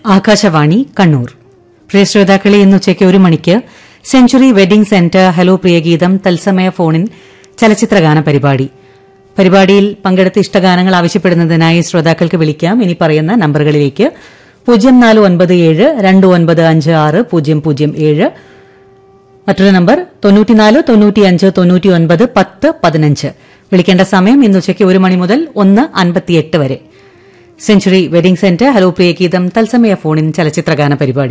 ആകാശവാണി കണ്ണൂർ പ്രിയ ശ്രോതാക്കളെ ഇന്ന് ഉച്ചയ്ക്ക് ഒരു മണിക്ക് സെഞ്ചുറി വെഡിംഗ് സെന്റർ ഹലോ പ്രിയഗീതം തത്സമയ ഫോണിൻ ചലച്ചിത്രഗാന പരിപാടി പരിപാടിയിൽ പങ്കെടുത്ത് ഇഷ്ടഗാനങ്ങൾ ആവശ്യപ്പെടുന്നതിനായി ശ്രോതാക്കൾക്ക് വിളിക്കാം ഇനി പറയുന്ന നമ്പറുകളിലേക്ക് പൂജ്യം നാല് ഒൻപത് ഏഴ് രണ്ട് ഒൻപത് അഞ്ച് ആറ് പൂജ്യം പൂജ്യം ഏഴ് മറ്റൊരു നമ്പർ തൊണ്ണൂറ്റിനാല് തൊണ്ണൂറ്റിയഞ്ച് തൊണ്ണൂറ്റി ഒൻപത് പത്ത് പതിനഞ്ച് വിളിക്കേണ്ട സമയം ഇന്ന് ഉച്ചയ്ക്ക് ഒരു മണി മുതൽ ഒന്ന് അൻപത്തിയെട്ട് വരെ സെഞ്ചുറി വെഡിംഗ് സെന്റർ ഹലോ പ്രിയഗീതം തത്സമയ ഫോണിൻ ചലച്ചിത്രഗാന പരിപാടി